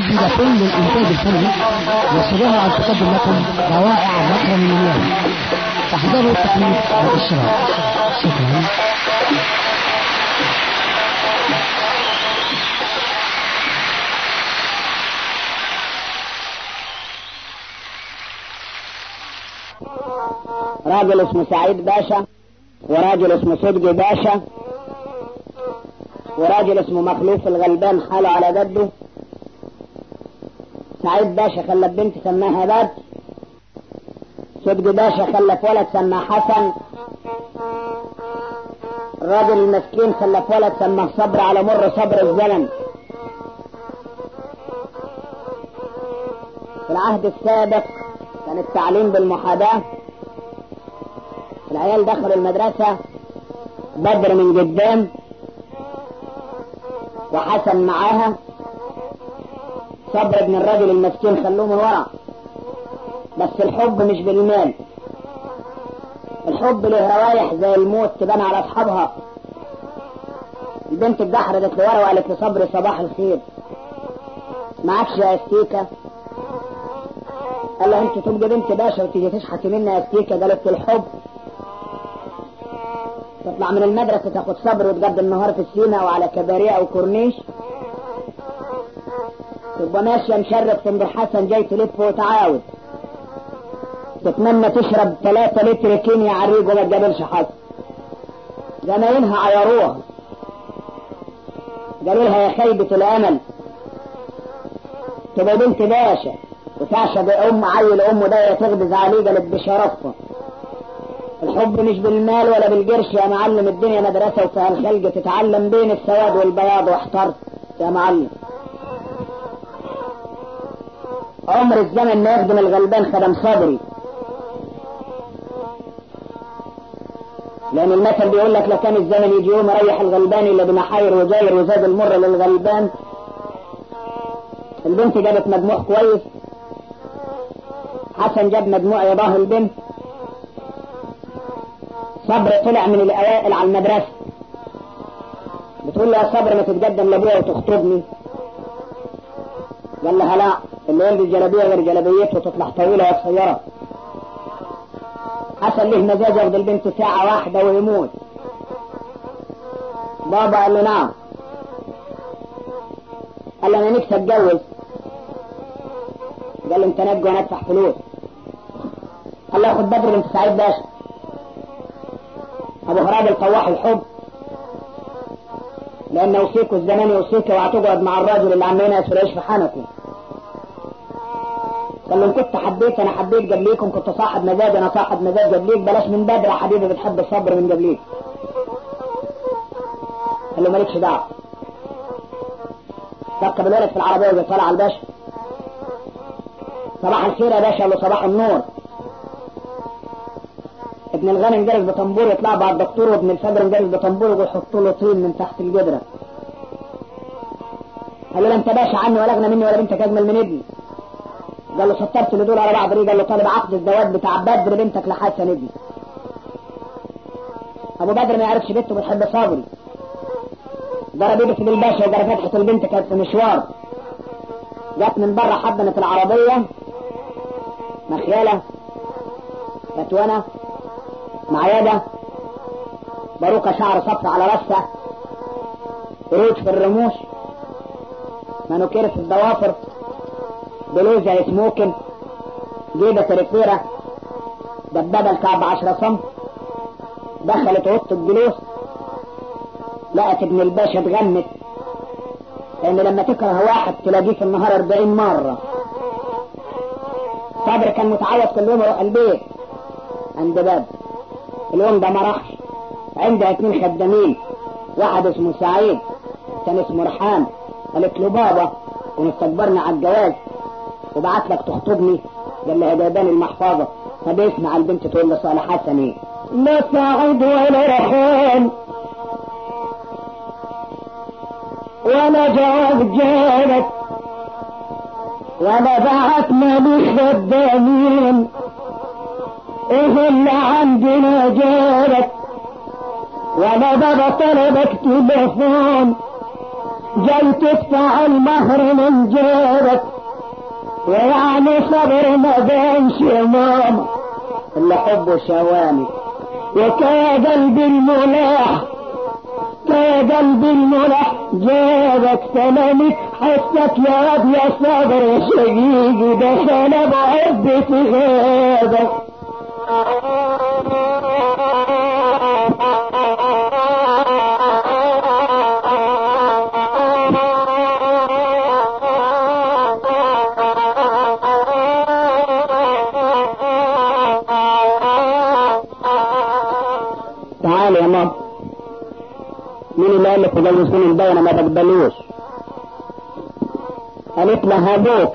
جديدتين للإنتاج الفني يسرها أن تقدم لكم روائع مكرم المليون تحضروا التكليف والإشراف شكرا راجل اسمه سعيد باشا وراجل اسمه صدقي باشا وراجل اسمه مخلوف الغلبان حاله على جده سعيد باشا خلف بنت سماها بات صدقي باشا خلف ولد سماه حسن الراجل المسكين خلف ولد سماه صبر على مر صبر الزمن في العهد السابق كان التعليم بالمحاذاة العيال دخلوا المدرسة بدر من قدام وحسن معاها صبر ابن الراجل المسكين خلوه من ورا بس الحب مش بالمال الحب له روايح زي الموت تبان على اصحابها البنت اتدحرجت لورا وقالت لصبري صباح الخير معكش يا استيكة قال لها انت تبقى بنت باشا وتيجي تشحتي منا يا استيكة قالت الحب تطلع من المدرسة تاخد صبر وتقضي النهار في السينا وعلى كباريه او كورنيش تبقى ماشية مشرف تنبي حسن جاي تلف وتعاود تتمنى تشرب ثلاثة لتر كيميا عريق وما تقابلش حد زمايلها عيروها قالوا لها يا خيبة الامل تبقى بنت باشا وتعشق ام عيل امه ده تغبز عليه قالت بشرفها الحب مش بالمال ولا بالقرش يا معلم الدنيا مدرسة وفيها الخلق تتعلم بين السواد والبياض واحترت يا معلم عمر الزمن ما يخدم الغلبان خدم صبري لأن المثل بيقول لك لكان الزمن يجي يوم يريح الغلبان إلا بمحاير وجاير وزاد المر للغلبان البنت جابت مجموع كويس حسن جاب مجموع يضاه البنت صبر طلع من الأوائل على المدرسة بتقول له يا صبر ما تتقدم لابويا وتخطبني قال لها لا اللي يلبس جلابيه غير جلابيته وتطلع طويله وقصيره حسن له مزاج ياخد البنت ساعة واحدة ويموت بابا قال له نعم قال له انا نفسي اتجوز قال له انت نجي وانا ادفع فلوس قال له خد بدر بنت سعيد باشا ابو هراب القواح الحب لان اوصيك الزمان يوصيك وهتقعد مع الراجل اللي عم ينقص ويعيش في حنكه قال له ان كنت حبيت انا حبيت قبليكم كنت صاحب مزاج انا صاحب مزاج قبليك بلاش من بدري يا حبيبي بتحب الصبر من قبليك قال له مالكش دعوه ركب الولد في العربيه وجا طالع على الباشا صباح الخير يا باشا قال له صباح النور ابن الغنم جالس بطنبور يطلع بعد الدكتور وابن الفجر جالس بطنبور يقول حطوا له طين من تحت الجدره قال له لا انت باشا عني ولا اغنى مني ولا بنتك اجمل من ابني قال له سطرت اللي دول على بعض ليه قال له طالب عقد الزواج بتاع بدر بنتك لحسن ابني ابو بدر ما يعرفش بنته بتحب صبري ضرب ايده في الباشا وجرى فتحة البنت كانت في مشوار جت من بره حضنت العربية مخيلة فتونة معيدة باروكة شعر صفر على راسها قروج في الرموش مانوكير في الضوافر بلوزة سموكن جيبة ريفيرة دبابة الكعب عشرة سم دخلت اوضه الجلوس لقت ابن الباشا اتغمت لان لما تكره واحد تلاقيه في النهار اربعين مرة صابر كان متعود كل يوم يروح البيت عند باب اليوم ده ما راحش عنده اتنين خدامين واحد اسمه سعيد كان اسمه رحام قالت له بابا ونستكبرنا على الجواز وبعت لك تخطبني قال لها جايباني المحفظة فبيسمع البنت تقول له صالح حسن ايه لا سعيد ولا رحام ولا جواب جارك ولا بعتنا للخدامين ايه اللي عندنا جارك ولا بابا طلبك تليفون جاي تدفع المهر من جيبك ويعني صبر ما بينش يا ماما اللي حبه شواني وكا قلبي الملاح كا قلبي الملاح جابك ثمني حسك يا واد يا صبر يا شقيقي ده انا بعد في غيابك تعال يا ماما مين اللي قال لك تجوزوني البي انا ما بقبلوش قالت لها ابوك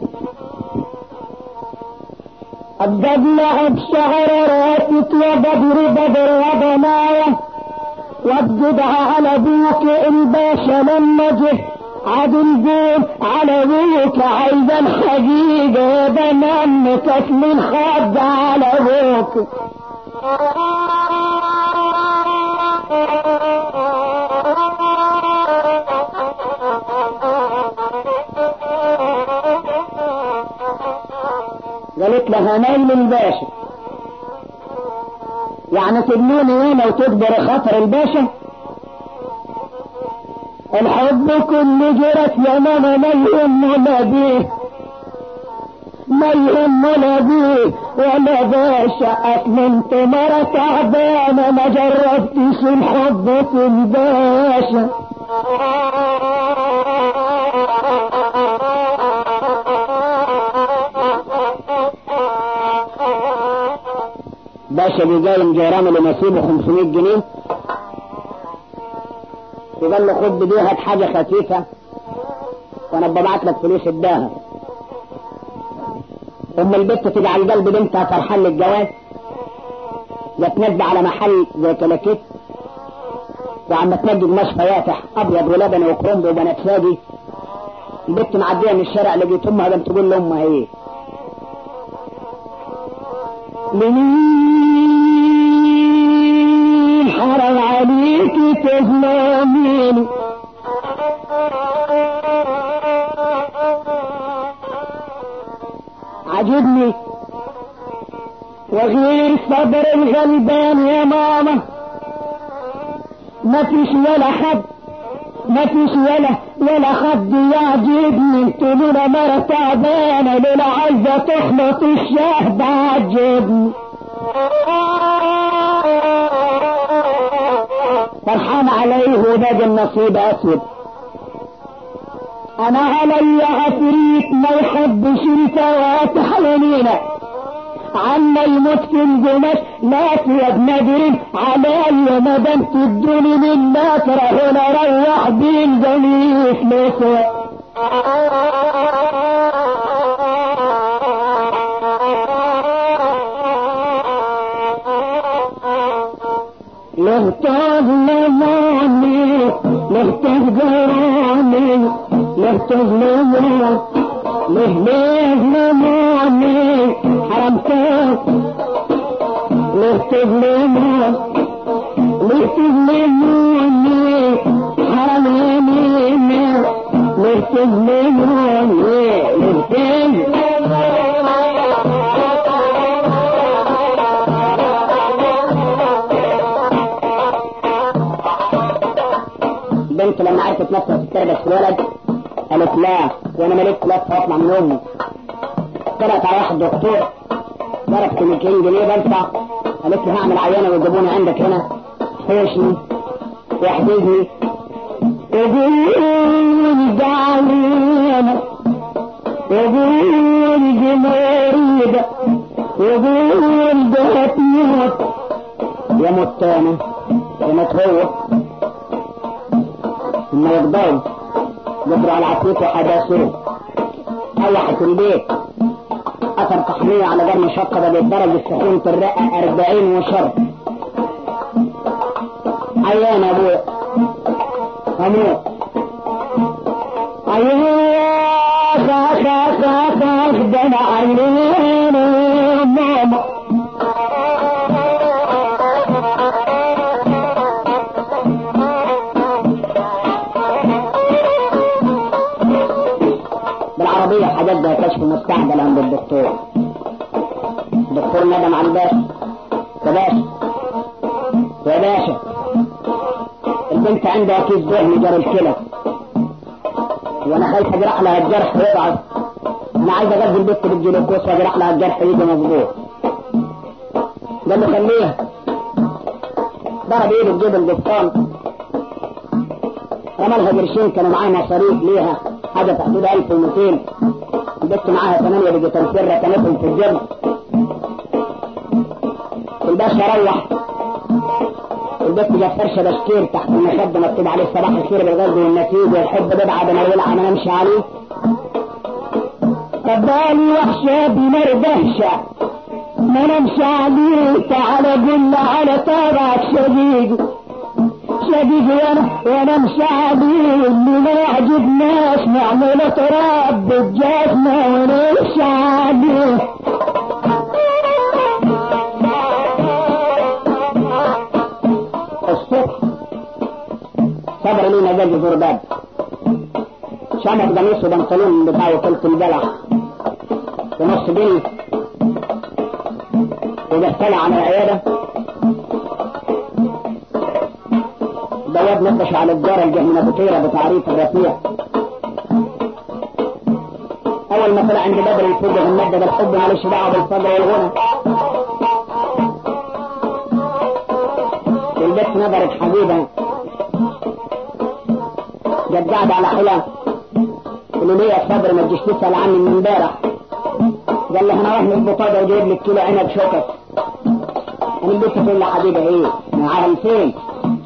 الدبلة بشعر راسك يا بدر بدر يا بنايا وابجدها على ابوك الباشا لما جه عاد البيت على ابوك عايزة الحقيقة يا بنام كسل خد على ابوك قالت لها نايل الباشا يعني تبنوني هنا وتكبر خاطر الباشا الحب كل جرت يا ماما ما يهمنا بيه ما يهمنا بيه ولا باشا اصل انت مرة تعبانة ما جربتش الحب في الباشا باشا بيقايم جيرانه اللي نسيبه 500 جنيه يقول له خد دي هات حاجة خفيفة وانا ببعت لك فلوس اداها ام البت تبقى على القلب بنتها فرحان للجواز يتنزل على محل زي كلاكيت وعم تنجد مشفى فاتح ابيض ولبن وكرنب وبنات فادي البت معديه من الشارع لقيت امها قام تقول لامها ايه منين حرم عليك تظلمين عجبني وغير صبر الغلبان يا ماما ما فيش ولا حد ما فيش ولا ولا حد يعجبني تقولوا مرة تعبانة لولا عايزة تخلط الشهد عجبني فرحان عليه وباقي النصيب اسود انا علي عفريت ما يحبش الفواتح يمينه عما يموت في القماش لا في ابن علي ما دام تدوني من ناصر هنا روح بالجميل لسه له تظلموني له تهجروني له تظلموني له يظلموني حرمتك له تظلموني له تظلموني حرميني له تظلموني له البنت لما عرفت نفسها تتربس في الولد قالت لا وانا مالك لفه واطلع من امي طلعت على واحد دكتور ضربت 200 جنيه بدفع قالت لي هعمل عيانه ويجيبوني عندك هنا حوشني واحجزني يقول دعونا يقول دي مريضة يقول ده تموت يا موت تاني يا موت هو ثم يقدروا قدروا على عفريت وحداثره روحت البيت اثر تحمية على جرم شقة بالدرجة سخونة الرئة اربعين وشر عيان ابويا هموت أيوة خاخ خاخ خاخ ده أنا عينين ماما بدها كشف مستعجل عند الدكتور الدكتور ندم على الباشا يا باشا يا باشا البنت عندها كيس دهن جرى الكلى وانا خايف اجرح لها الجرح ويضعف انا عايز اغذي البنت بالجلوكوز واجرح لها الجرح يجي مظبوط قال له خليها ضرب ايده بجيب القفطان رمى لها قرشين كانوا معاه مصاريف ليها حاجه في حدود 1200 البنت معاها ثمانية ديجيتال سرة كانتهم في الجبل الباشا روح البنت جاب فرشه بشكير تحت المخده مكتوب عليه صباح الخير بالغرب والنسيج والحب ببعد ما يلعى ما نمشي عليه قبالي وحشة بنار دهشة ما نمشي عليه تعالى قل على طابعك شديد شديد وانا وانا مش عليه اللي ما يعجبناش نعمل تراب بالجزمة ونمشي عليه الصبح صبر لي نزل جزور باب شامت قميص وبنطلون بتاعه قلت البلح ونص جنيه ودخل على العيادة بواب نقش على الجارة الجهنة بطيرة بتعريف الرفيع أول ما طلع عند بدر الفجر المادة بالحب معلش دعوة بالفجر والغنى والبيت نظرت حبيبة جت قاعدة على حلا قالوا لي يا صبر ما تجيش تسأل عني من امبارح قال له انا رايح من البطاقة وجايب لك كيلو عنب شوكت انا البيت تقول لي حبيبة ايه معاهم فين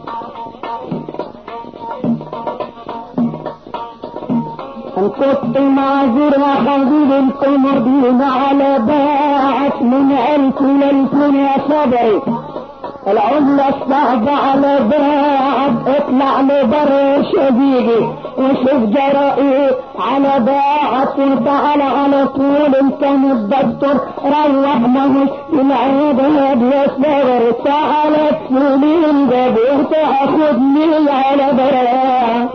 ان كنت معذور يا حبيب القمر على باعت من ألف لألف يا صبري العملة الصعبة على باعت اطلع لبر شديدي وشوف جرائي على باعت وتعال على طول انت متدكتور روح مهوش العيادات يا صبر تعالت سنين جاب وتاخدني على براء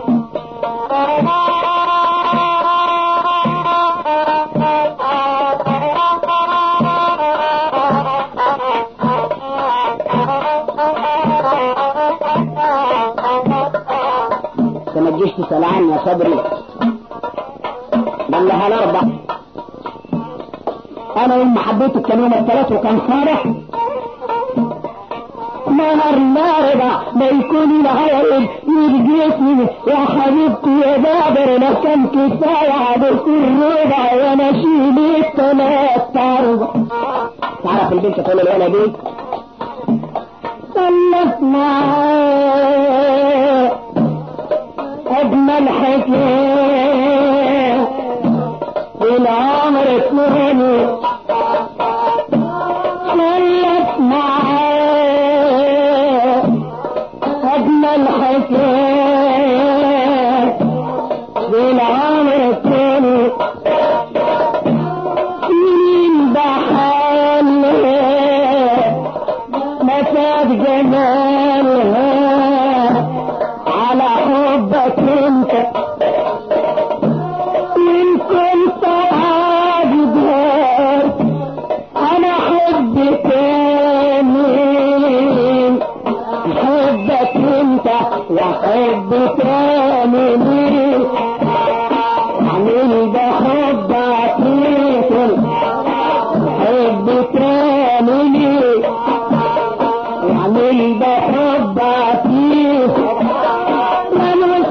ما تجيش تسأل عني يا صبري قال لها الأربع أنا يوم ما حبيتك كان يوم الثلاث وكان صالح نهر الأربع ما يكون العيب يلقيتني يا حبيبتي يا بابر لو كان كفاية عبد الربع وانا شيل الثلاث أربع تعرف البنت تقول الولد دي صلت معاه أجمل حكاية والعمر اسمعني صلت معاه أجمل حكاية والعمر اسمعني سنين بحالها مساد جمالها على حبك انت ان كنت عاجبها انا حب تاني حبك انت وحب تاني عميل بحبك مثل حب تاني وعمل بحبك فيه ما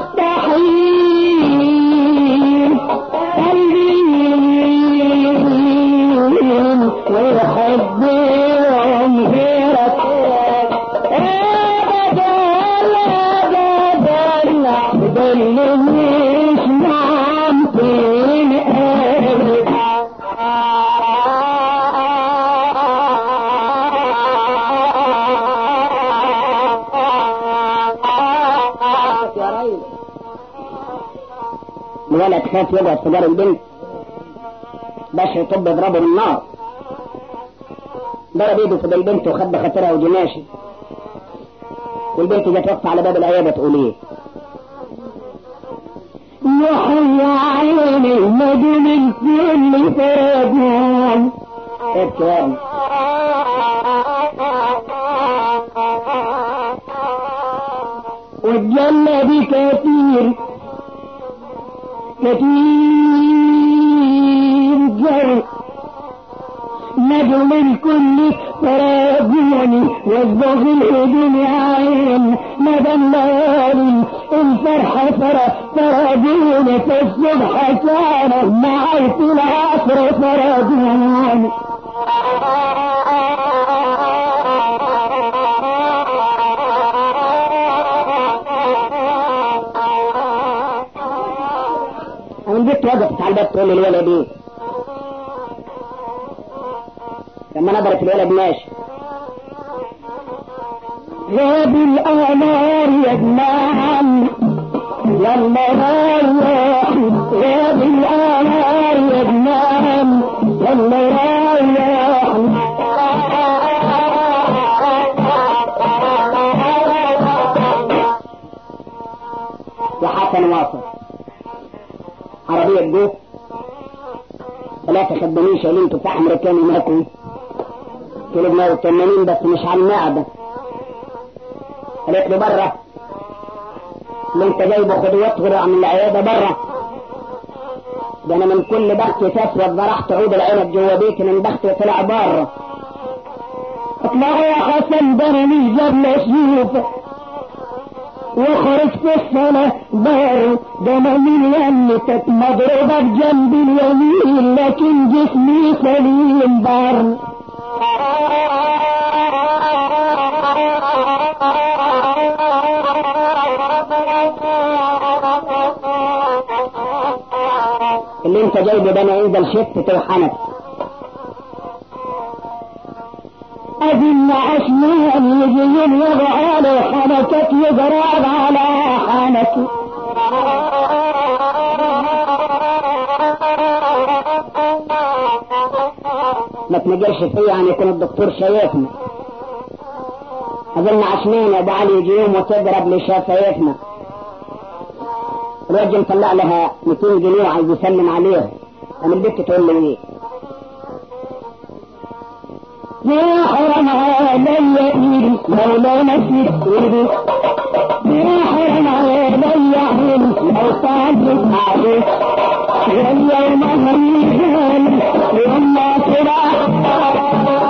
مستحيل خليل ويحب غيرك ابدا ابدا بدلنيش ممكن يا ريس الولد خاف يقعد في دار البنت باش يطب يضربه بالنار ضرب ايده في البنت وخد بخاطرها وجناشي والبنت جت واقفه على باب العياده تقول ايه يحيى عيني مدن الكل فرجان ابكي والجنة دي كتير كتير جر نجم الكل تراجوني والبغ الهدوم عين مدى الليالي الفرحة ترى تراجوني في الصبح كان معي في العصر تراجوني انا البنت وقفت على الباب تقول لي الولد ايه لما نظرت الولد ماشي غاب الأنار يا ابن عم يلا رايح غاب الأنار يا ابن عم يلا رايح يا حسن واصل عربية جو ثلاثة خدامين شايلين تفاح امريكاني معاكم كيلو 180 بس مش على المعدة قالت له بره اللي انت جايبه خد واطغر عن العيادة بره ده انا من كل بخت تسود ضرحت عود العنب جوا بيتي من بختي طلع بره اطلعوا يا حسن برني قبل اشوفك وخرج في الصلاة بار ده انا من يمتك مضروبة بجنب اليمين لكن جسمي سليم بار اللي انت جايبه ده انا انزل شفت توحنك أذن عشمان يجي يضع على حنكك يضرب على حنك ما تنجرش فيا يعني يكون الدكتور شايفنا اظن عشمين يا ابو علي يجي يوم وتضرب لشفايفنا الراجل مطلع لها 200 جنيه وعايز يسلم عليها انا البنت تقول لي ايه يا حرم علي إيدي مولانا في إيدي يا حرم علي إيدي لو تعجب عليك واليوم هريجان يوم ما تراح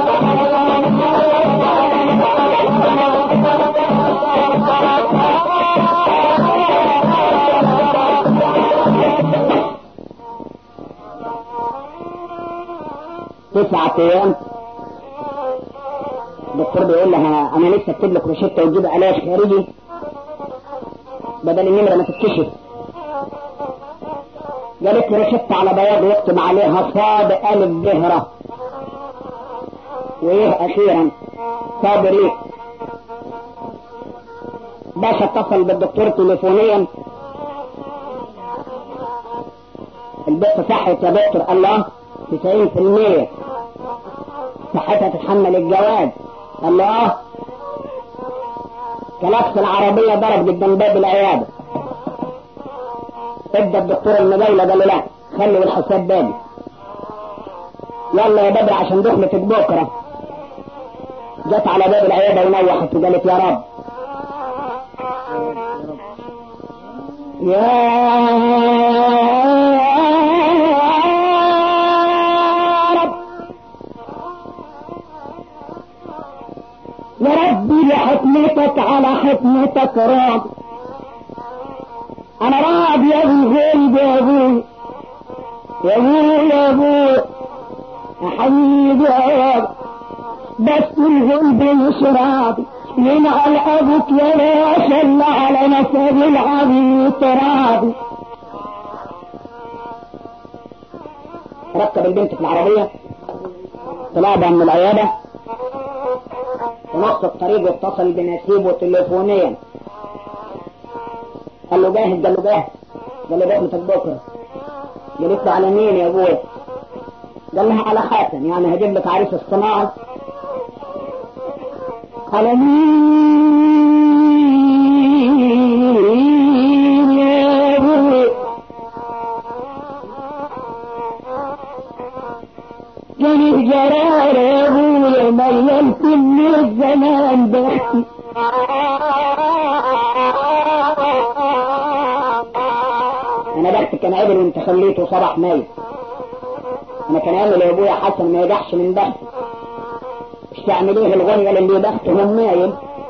تسعة ايام الدكتور بيقول لها انا لسه اكتب لك روشته وتجيب علاج خارجي بدل النمره ما تتكشف قالت لي روشته على بياض يكتب عليها صاد الف بهره وايه اخيرا صابري باشا اتصل بالدكتور تليفونيا البنت صحت يا دكتور قال له 90% صحتها تتحمل الجواز قال له اه كلاكس العربية ضرب قدام باب العيادة ادى الدكتور المجايلة قال له لا خلي الحساب بابي يلا يا بدر عشان دخلتك بكرة جت على باب العيادة ونوحت وقالت يا رب يا رب يا ربي لحكمتك على حكمتك راض انا راضي يا ابو غيب يا ابو يا ابو يا ابو يا حبيبي يا رب بس الغلب مش راضي ينعل ابوك يا لا شل على نسب العبيط راضي ركب البنت في العربية طلع من العيادة في نص الطريق واتصل بنسيبه تليفونيا قال له جاهز قال له جاهز قال له رحمتك بكرة قالت له على مين يا ابوي قال لها على خاتم يعني هجيب لك عريس الصناعة على مين يا ابوي جاني جرار يا ابويا ميلت من الزمان بختي انا بختك كان عدل وانت خليته صباح ميت انا كان قال لي ابويا حسن ما يدحش من بختي مش تعمل ايه الغنية اللي بختهم مايل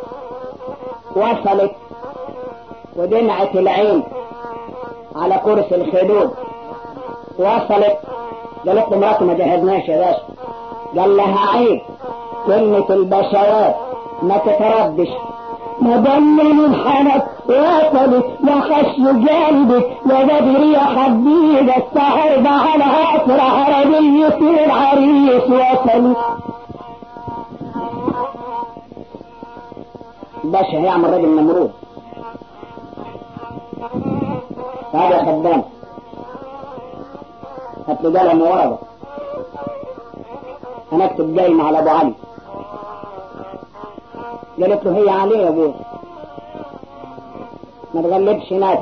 وصلت ودمعت العين على كرسي الخدود وصلت قالت له مراته ما جهزناش يا باشا قال لها عيب كلمة البشوات ما تتردش مدلل الحنك وصلت يا خش قلبك يا بدر يا حبيب السحر على عصر عربية العريس وصلت الباشا هيعمل راجل نمرود تعال يا خدام هات لي قلم وورقه انا اكتب جايمة على ابو علي قالت له هي عليه يا ابوي ما تغلبش ناس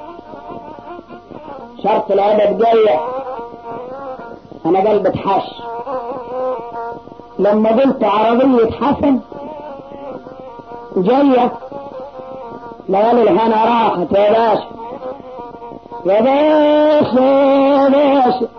شرط الادب جاية انا قلبي اتحش لما قلت عربية حسن جاية ليالي الهنا راحت يا باشا يا باشا يا باشا